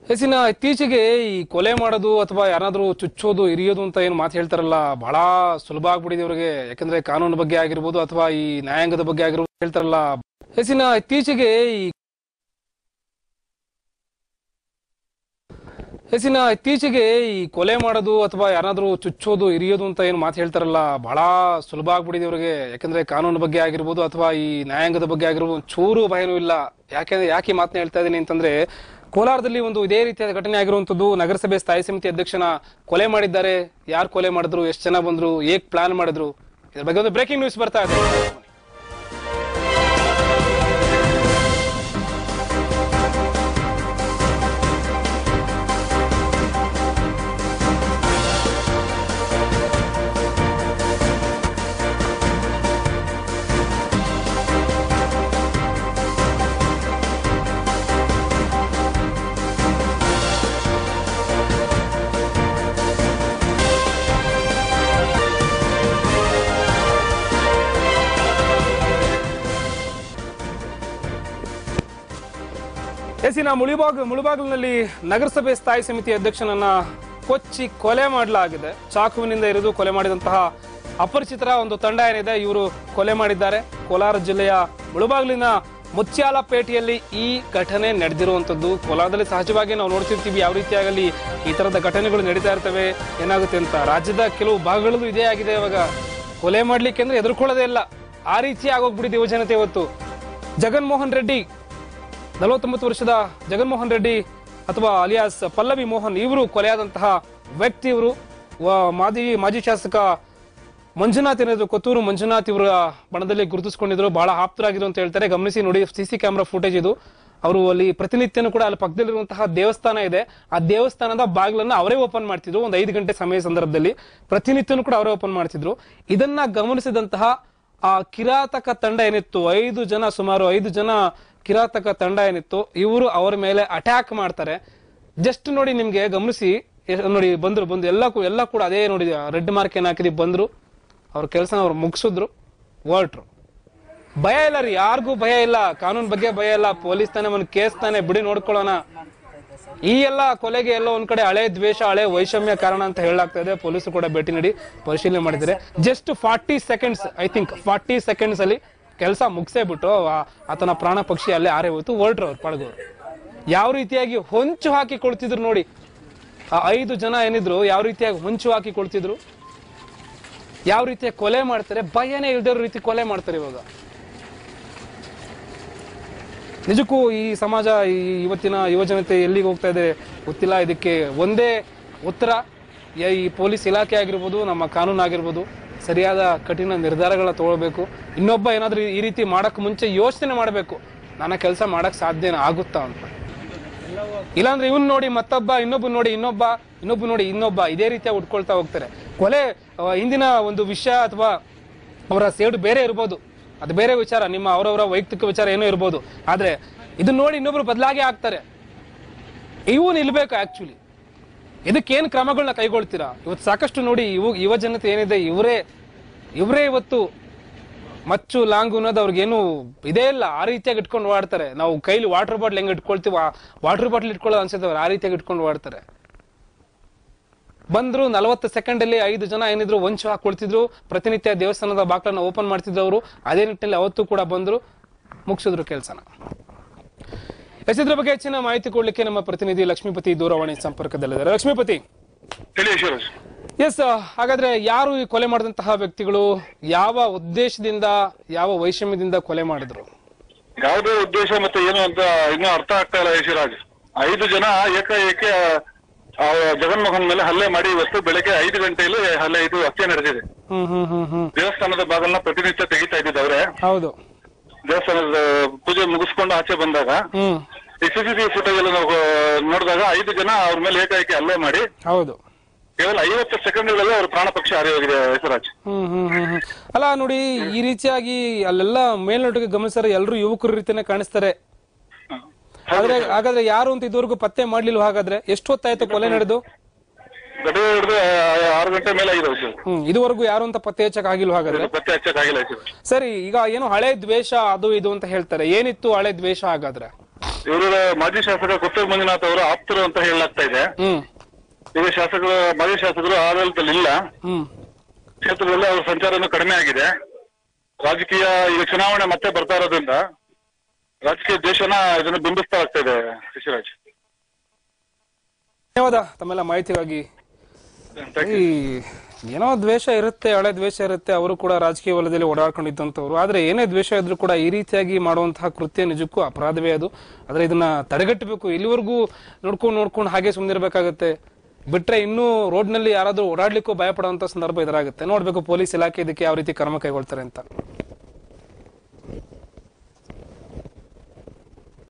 ಎಸಿನ ಇತ್ತೀಚೆಗೆ ಈ ಕೊಲೆ ಮಾಡೋದು ಅಥವಾ ಯಾರಾದ್ರೂ ಚುಚ್ಚೋದು ಇರಿಯೋದು ಅಂತ ಏನು ಮಾತು ಹೇಳ್ತಾರಲ್ಲ ಬಹಳ ಸುಲಭ ಆಗ್ಬಿಟ್ಟಿದೆ ಅವ್ರಿಗೆ ಯಾಕಂದ್ರೆ ಕಾನೂನು ಬಗ್ಗೆ ಆಗಿರ್ಬೋದು ಅಥವಾ ಈ ನ್ಯಾಯಾಂಗದ ಬಗ್ಗೆ ಆಗಿರ್ಬೋದು ಹೇಳ್ತಾರಲ್ಲ ಎಸಿನ ಇತ್ತೀಚೆಗೆ ಈ ಎಸಿನ ಇತ್ತೀಚೆಗೆ ಈ ಕೊಲೆ ಮಾಡೋದು ಅಥವಾ ಯಾರಾದ್ರೂ ಚುಚ್ಚೋದು ಇರಿಯೋದು ಅಂತ ಏನು ಮಾತು ಹೇಳ್ತಾರಲ್ಲ ಬಹಳ ಸುಲಭ ಆಗ್ಬಿಟ್ಟಿದೆ ಅವ್ರಿಗೆ ಯಾಕಂದ್ರೆ ಕಾನೂನು ಬಗ್ಗೆ ಆಗಿರ್ಬೋದು ಅಥವಾ ಈ ನ್ಯಾಯಾಂಗದ ಬಗ್ಗೆ ಆಗಿರ್ಬೋದು ಚೂರು ಭಯನೂ ಇಲ್ಲ ಯಾಕೆಂದ್ರೆ ಯಾಕೆ ಈ ಮಾತನ್ನ ಹೇಳ್ತಾ ಇದ್ದೀನಿ ಅಂತಂದ್ರೆ ಕೋಲಾರದಲ್ಲಿ ಒಂದು ಇದೇ ರೀತಿಯಾದ ಘಟನೆ ಆಗಿರುವಂತದ್ದು ನಗರಸಭೆ ಸ್ಥಾಯಿ ಸಮಿತಿ ಅಧ್ಯಕ್ಷನ ಕೊಲೆ ಮಾಡಿದ್ದಾರೆ ಯಾರು ಕೊಲೆ ಮಾಡಿದ್ರು ಎಷ್ಟು ಜನ ಬಂದ್ರು ಹೇಗ್ ಪ್ಲಾನ್ ಮಾಡಿದ್ರು ಇದ್ರ ಬಗ್ಗೆ ಒಂದು ಬ್ರೇಕಿಂಗ್ ನ್ಯೂಸ್ ಬರ್ತಾ ಇದೆ ಎಸಿನ ಮುಳಿಬಾಗ ಮುಳುಬಾಗಿಲಿನಲ್ಲಿ ನಗರಸಭೆ ಸ್ಥಾಯಿ ಸಮಿತಿ ಅಧ್ಯಕ್ಷನನ್ನ ಕೊಚ್ಚಿ ಕೊಲೆ ಮಾಡಲಾಗಿದೆ ಚಾಕುವಿನಿಂದ ಇರಿದು ಕೊಲೆ ಮಾಡಿದಂತಹ ಅಪರಿಚಿತರ ಒಂದು ತಂಡ ಏನಿದೆ ಇವರು ಕೊಲೆ ಮಾಡಿದ್ದಾರೆ ಕೋಲಾರ ಜಿಲ್ಲೆಯ ಮುಳುಬಾಗಿಲಿನ ಮುತ್ಯಾಲಪೇಟೆಯಲ್ಲಿ ಈ ಘಟನೆ ನಡೆದಿರುವಂತದ್ದು ಕೋಲಾರದಲ್ಲಿ ಸಹಜವಾಗಿ ನಾವು ನೋಡ್ತಿರ್ತೀವಿ ಯಾವ ರೀತಿಯಾಗಲಿ ಈ ತರದ ಘಟನೆಗಳು ನಡೀತಾ ಇರ್ತವೆ ಏನಾಗುತ್ತೆ ಅಂತ ರಾಜ್ಯದ ಕೆಲವು ಭಾಗಗಳಲ್ಲೂ ಇದೇ ಆಗಿದೆ ಇವಾಗ ಕೊಲೆ ಮಾಡ್ಲಿಕ್ಕೆ ಅಂದ್ರೆ ಎದುರ್ಕೊಳ್ಳೋದೇ ಇಲ್ಲ ಆ ರೀತಿ ಆಗೋಗ್ಬಿಟ್ಟಿದೆ ಯುವಜನತೆ ಇವತ್ತು ಜಗನ್ಮೋಹನ್ ರೆಡ್ಡಿ ನಲವತ್ತೊಂಬತ್ತು ವರ್ಷದ ಜಗನ್ಮೋಹನ್ ರೆಡ್ಡಿ ಅಥವಾ ಅಲಿಯಾಸ್ ಪಲ್ಲವಿ ಮೋಹನ್ ಇವರು ಕೊಲೆಯಾದಂತಹ ವ್ಯಕ್ತಿ ಇವರು ವ- ಮಾಜಿ ಮಾಜಿ ಶಾಸಕ ಮಂಜುನಾಥ್ ಏನಿದ್ರು ಕೊತ್ತೂರು ಮಂಜುನಾಥ್ ಇವರ ಬಣದಲ್ಲಿ ಗುರುತಿಸಿಕೊಂಡಿದ್ರು ಬಹಳ ಆಪ್ತರಾಗಿದ್ರು ಅಂತ ಹೇಳ್ತಾರೆ ಗಮನಿಸಿ ನೋಡಿ ಸಿಸಿ ಕ್ಯಾಮೆರಾ ಫುಟೇಜ್ ಇದು ಅವರು ಅಲ್ಲಿ ಪ್ರತಿನಿತ್ಯನೂ ಕೂಡ ಅಲ್ಲಿ ಪಕ್ಕದಲ್ಲಿರುವಂತಹ ದೇವಸ್ಥಾನ ಇದೆ ಆ ದೇವಸ್ಥಾನದ ಬಾಗಿಲನ್ನ ಅವರೇ ಓಪನ್ ಮಾಡ್ತಿದ್ರು ಒಂದು ಐದು ಗಂಟೆ ಸಮಯ ಸಂದರ್ಭದಲ್ಲಿ ಪ್ರತಿನಿತ್ಯನೂ ಕೂಡ ಅವರೇ ಓಪನ್ ಮಾಡ್ತಿದ್ರು ಇದನ್ನ ಗಮನಿಸಿದಂತಹ ಆ ಕಿರಾತಕ ತಂಡ ಏನಿತ್ತು ಐದು ಜನ ಸುಮಾರು ಐದು ಜನ ಕಿರಾತಕ ತಂಡ ಏನಿತ್ತು ಇವರು ಅವರ ಮೇಲೆ ಅಟ್ಯಾಕ್ ಮಾಡ್ತಾರೆ ಜಸ್ಟ್ ನೋಡಿ ನಿಮ್ಗೆ ಗಮನಿಸಿ ಎ- ನೋಡಿ ಬಂದ್ರು ಬಂದು ಎಲ್ಲ ಕೂ- ಎಲ್ಲ ಕೂಡ ಅದೇ ನೋಡಿ ರೆಡ್ ಮಾರ್ಕ್ ಏನ್ ಹಾಕಿದಿ ಬಂದ್ರು ಅವ್ರ ಕೆಲಸ ಅವ್ರು ಮುಗಿಸಿದ್ರು ಹೊರಟ್ರು ಭಯ ಇಲ್ಲ ರೀ ಯಾರಿಗೂ ಭಯ ಇಲ್ಲ ಕಾನೂನ್ ಬಗ್ಗೆ ಭಯ ಇಲ್ಲ ಪೊಲೀಸ್ ತಾನೆ ಒಂದು ಕೇಸ್ ತಾನೆ ಬಿಡಿ ನೋಡ್ಕೊಳ್ಳೋಣ ಈ ಎಲ್ಲ ಕೊಲೆಗೆ ಎಲ್ಲೋ ಒಂದ್ ಕಡೆ ಹಳೆ ದ್ವೇಷ ಹಳೆ ವೈಷಮ್ಯ ಕಾರಣ ಅಂತ ಹೇಳಲಾಗ್ತಾ ಇದೆ ಪೊಲೀಸರು ಕೂಡ ಭೇಟಿ ನೀಡಿ ಪರಿಶೀಲನೆ ಮಾಡಿದ್ದಾರೆ just forty seconds I think forty seconds ಅಲ್ಲಿ ಕೆಲಸ ಮುಗಿಸೇ ಬಿಟ್ಟು ಆ- ಆತನ ಪ್ರಾಣ ಪಕ್ಷಿ ಅಲ್ಲೇ ಆರೆ ಹೋಯ್ತು ಹೊರಟ್ರು ಅವ್ರು ಪಡಗು ಯಾವ ರೀತಿಯಾಗಿ ಹೊಂಚು ಹಾಕಿ ಕೊಳ್ತಿದ್ರು ನೋಡಿ ಆ ಐದು ಜನ ಏನಿದ್ರು ಯಾವ ರೀತಿಯಾಗಿ ಹೊಂಚು ಹಾಕಿ ಕೊಳ್ತಿದ್ರು ಯಾವ ರೀತಿಯ ಕೊಲೆ ಮಾಡ್ತಾರೆ ಭಯನೇ ಇಲ್ದಿರೋ ರೀತಿ ಕೊಲೆ ಮಾಡ್ತಾರೆ ಇವಾಗ ನಿಜಕ್ಕೂ ಈ ಸಮಾಜ ಈ ಇವತ್ತಿನ ಯುವಜನತೆ ಎಲ್ಲಿಗೆ ಹೋಗ್ತಾ ಇದೆ ಗೊತ್ತಿಲ್ಲ ಇದಕ್ಕೆ ಒಂದೇ ಉತ್ತರ ಯ- ಈ ಪೊಲೀಸ್ ಇಲಾಖೆ ಆಗಿರ್ಬೋದು ನಮ್ಮ ಕಾನೂನು ಆಗಿರ್ಬೋದು ಸರಿಯಾದ ಕಠಿಣ ನಿರ್ಧಾರಗಳನ್ನ ತಗೊಳ್ಬೇಕು ಇನ್ನೊಬ್ಬ ಏನಾದ್ರೂ ಈ ರೀತಿ ಮಾಡಕ್ ಮುಂಚೆ ಯೋಚನೆ ಮಾಡಬೇಕು ನನ್ನ ಕೆಲಸ ಮಾಡಕ್ ಸಾಧ್ಯನ ಆಗುತ್ತಾ ಅಂತ ಇಲ್ಲಾಂದ್ರೆ ಇವನ್ ನೋಡಿ ಮತ್ತೊಬ್ಬ ಇನ್ನೊಬ್ಬ ನೋಡಿ ಇನ್ನೊಬ್ಬ ಇನ್ನೊಬ್ಬ ನೋಡಿ ಇನ್ನೊಬ್ಬ ಇದೇ ರೀತಿಯಾಗಿ ಉಟ್ಕೊಳ್ತಾ ಹೋಗ್ತಾರೆ ಕೊಲೆ ಆ, ಹಿಂದಿನ ಒಂದು ವಿಷಯ ಅಥವಾ ಅವರ ಸೇಡು ಬೇರೆ ಇರ್ಬೋದು ಅದು ಬೇರೆ ವಿಚಾರ ನಿಮ್ಮ ಅವರವರ ವೈಯಕ್ತಿಕ ವಿಚಾರ ಏನೋ ಇರ್ಬೋದು ಆದ್ರೆ ಇದನ್ನ ನೋಡಿ ಇನ್ನೊಬ್ರು ಬದಲಾಗಿ ಆಗ್ತಾರೆ ಇವು ನಿಲ್ಬೇಕು ಆಕ್ಚುಲಿ ಇದಕ್ಕೇನ್ ಕ್ರಮಗಳನ್ನ ಕೈಗೊಳ್ತೀರಾ ಇವತ್ತು ಸಾಕಷ್ಟು ನೋಡಿ ಇವು ಯುವ ಜನತೆ ಏನಿದೆ ಇವರೇ ಇವರೇ ಇವತ್ತು ಮಚ್ಚು ಲಾಂಗು ಅನ್ನೋದು ಅವ್ರಿಗೇನು ಇದೇ ಇಲ್ಲ ಆ ರೀತಿಯಾಗಿ ಇಟ್ಕೊಂಡು ಓಡ್ತಾರೆ ನಾವು ಕೈಲಿ ವಾಟರ್ ಬಾಟ್ಲ್ ಹೆಂಗ್ ಇಟ್ಕೊಳ್ತೀವಿ ವಾಟರ್ ಬಾಟ್ಲ್ ಇಟ್ಕೊಳ್ಳೋದು ಅನ್ಸುತ್ತೆ ಅವ್ರು ಆ ರೀತಿಯಾಗಿ ಇಟ್ಕೊಂಡು ಓಡ್ತಾರೆ ಬಂದ್ರು ನಲವತ್ತು ಸೆಕೆಂಡ್ ಅಲ್ಲಿ ಐದು ಜನ ಏನಿದ್ರು ವಂಚು ಹಾಕೊಳ್ತಿದ್ರು ಪ್ರತಿನಿತ್ಯ ದೇವಸ್ಥಾನದ ಬಾಕ್ಲನ್ನ ಓಪನ್ ಮಾಡ್ತಿದ್ರು ಅವರು ಅದೇ ನಿಟ್ಟಿನಲ್ಲಿ ಅವತ್ತು ಕೂಡ ಬಂದ್ರು ಮುಗಿಸಿದ್ರು ಕೆಲಸನ ಇದ್ರ ಬಗ್ಗೆ ಹೆಚ್ಚಿನ ಮಾಹಿತಿ ಕೊಡ್ಲಿಕ್ಕೆ ನಮ್ಮ ಪ್ರತಿನಿಧಿ ಲಕ್ಷ್ಮೀಪತಿ ದೂರವಾಣಿ ಸಂಪರ್ಕದಲ್ಲಿದ್ದಾರೆ ಲಕ್ಷ್ಮೀಪತಿ ಹೇಳಿ ಯಶೋರಾಜ್ ಎಸ್ ಹಾಗಾದ್ರೆ ಯಾರು ಈ ಕೊಲೆ ಮಾಡಿದಂತಹ ವ್ಯಕ್ತಿಗಳು ಯಾವ ಉದ್ದೇಶದಿಂದ ಯಾವ ವೈಷಮ್ಯದಿಂದ ಕೊಲೆ ಮಾಡಿದ್ರು ಯಾವುದೇ ಉದ್ದೇಶ ಮತ್ತೆ ಏನು ಅಂತ ಇನ್ನೂ ಅರ್ಥ ಆಗ್ತಾ ಇಲ್ಲ ಯಶೋರಾಜ್ ಐದು ಜನ ಏಕಾಏಕಿ ಆ, ಜಗನ್ಮೋಹನ್ ಮೇಲೆ ಹಲ್ಲೆ ಮಾಡಿ ಇವತ್ತು ಬೆಳಗ್ಗೆ ಐದು ಗಂಟೆಯಲ್ಲಿ ಹಲ್ಲೆ ಇದು ಹತ್ಯೆ ನಡೆದಿದೆ ಹ್ಮ್ ಹ್ಮ್ ಹ್ಮ್ ಹ್ಮ್ ದೇವಸ್ಥಾನದ ಬಾಗಲ್ನ ಪ್ರತಿನಿತ್ಯ ತೆಗಿತಾ ಇದ್ದಿದ್ದವ್ರೆ ಹೌದು ದೇವಸ್ಥಾನದ ಪೂಜೆ ಮುಗಿಸ್ಕೊಂಡು ಆಚೆ ಬಂದಾಗ ಹ್ಮ್ ಈ ಸಿಸಿಟಿವಿ ಫುಟೇಜ್ ಎಲ್ಲ ನಾವು ನೋಡಿದಾಗ ಐದು ಜನ ಅವ್ರ ಮೇಲೆ ಏಕಾಏಕಿ ಹಲ್ಲೆ ಮಾಡಿ ಹೌದು ಕೇವಲ ಐವತ್ತು ಸೆಕೆಂಡ್ಗಳಲ್ಲಿ ಅವ್ರ ಪ್ರಾಣ ಪಕ್ಷಿ ಹಾರಿ ಹೋಗಿದೆ ಯಶೋರಾಜ್ ಹ್ಮ್ ಹ್ಮ್ ಹ್ಮ್ ಹ್ಮ್. ಅಲ್ಲ ನೋಡಿ ಈ ರೀತಿಯಾಗಿ ಅಲ್ಲೆಲ್ಲ ಮೇಲ್ನೋಟಕ್ಕೆ ಗಮನಿಸಿದ್ರೆ ಎಲ್ಲರೂ ಯುವಕರ ರೀತಿನೇ ಕಾಣಿಸ್ತಾರೆ ಆದ್ರೆ ಹಾಗಾದ್ರೆ ಯಾರು ಅಂತ ಇದುವರೆಗೂ ಪತ್ತೆ ಮಾಡ್ಲಿಲ್ವ ಹಾಗಾದ್ರೆ ಎಷ್ಟು ಹೊತ್ತಾಯ್ತು ಕೊಲೆ ನಡೆದು ಗಡಿ ಹಿಡಿದು ಆರು ಗಂಟೆ ಮೇಲೆ ಆಗಿದೆ ಯಶೋರಾಜ್. ಹ್ಮ್ ಇದುವರೆಗೂ ಯಾರು ಅಂತ ಪತ್ತೆ ಹಚ್ಚಕ್ ಆಗಿಲ್ವ ಹಾಗಾದ್ರೆ ಪತ್ತೆ ಹಚ್ಚಕ್ಕಾಗಿಲ್ಲ ಯಶೋರಾಜ್. ಸರಿ ಈಗ ಏನು ಹಳೆ ದ್ವೇಷ ಅದು ಇದು ಅಂತ ಹೇಳ್ತಾರೆ ಏನಿತ್ತು ಹಳೆ ದ್ವೇಷ ಹಾಗಾದ್ರೆ ಇವರು ಮಾಜಿ ಶಾಸಕ ಕೊತ್ತೂರು ಮಂಜುನಾಥ್ ಅವರು ಆಪ್ತರು ಅಂತ ಹೇಳಲಾಗ್ತಾ ಇದೆ ಹ್ಮ್ ಈಗ ಶಾಸಕರು ಮಾಜಿ ಶಾಸಕರು ಆಡಳಿತದಲ್ಲಿ ಇಲ್ಲ ಹ್ಮ್ ಕ್ಷೇತ್ರದಲ್ಲಿ ಅವರ ಸಂಚಾರನೂ ಕಡಿಮೆ ಆಗಿದೆ ರಾಜಕೀಯ ಈಗ ಚುನಾವಣೆ ಮತ್ತೆ ಬರ್ತಾ ಇರೋದ್ರಿಂದ ರಾಜಕೀಯ ದ್ವೇಷನ ಇದನ್ನು ಬಿಂಬಿಸ್ತಾ ಆಗ್ತಾ ಇದೆ ಶಿಶಿರಾಜ್ ಧನ್ಯವಾದ ತಮ್ಮೆಲ್ಲ ಮಾಹಿತಿಗಾಗಿ ಈ ಏನೋ ದ್ವೇಷ ಇರುತ್ತೆ ಹಳೆ ದ್ವೇಷ ಇರುತ್ತೆ ಅವರು ಕೂಡ ರಾಜಕೀಯ ವಲಯದಲ್ಲಿ ಓಡಾಡ್ಕೊಂಡಿದ್ದಂಥವ್ರು ಆದ್ರೆ ಏನೇ ದ್ವೇಷ ಇದ್ರೂ ಕೂಡ ಈ ರೀತಿಯಾಗಿ ಮಾಡುವಂತಹ ಕೃತ್ಯ ನಿಜಕ್ಕೂ ಅಪರಾಧವೇ ಅದು ಆದ್ರೆ ಇದನ್ನ ತಡೆಗಟ್ಟಬೇಕು ಇಲ್ಲಿವರೆಗೂ ನೋಡ್ಕೊಂಡು ನೋಡ್ಕೊಂಡು ಹಾಗೆ ಸುಮ್ಮನಿರ್ಬೇಕಾಗತ್ತೆ ಬಿಟ್ರೆ ಇನ್ನೂ ರೋಡ್ನಲ್ಲಿ ಯಾರಾದ್ರೂ ಓಡಾಡ್ಲಿಕ್ಕೂ ಭಯ ಪಡುವಂತ ಸಂದರ್ಭ ಎದುರಾಗುತ್ತೆ ನೋಡ್ಬೇಕು ಪೊಲೀಸ್ ಇಲಾಖೆ ಇದಕ್ಕೆ ಯಾವ ರೀತಿ ಕ್ರಮ ಕೈಗೊಳ್ತಾರೆ ಅಂತ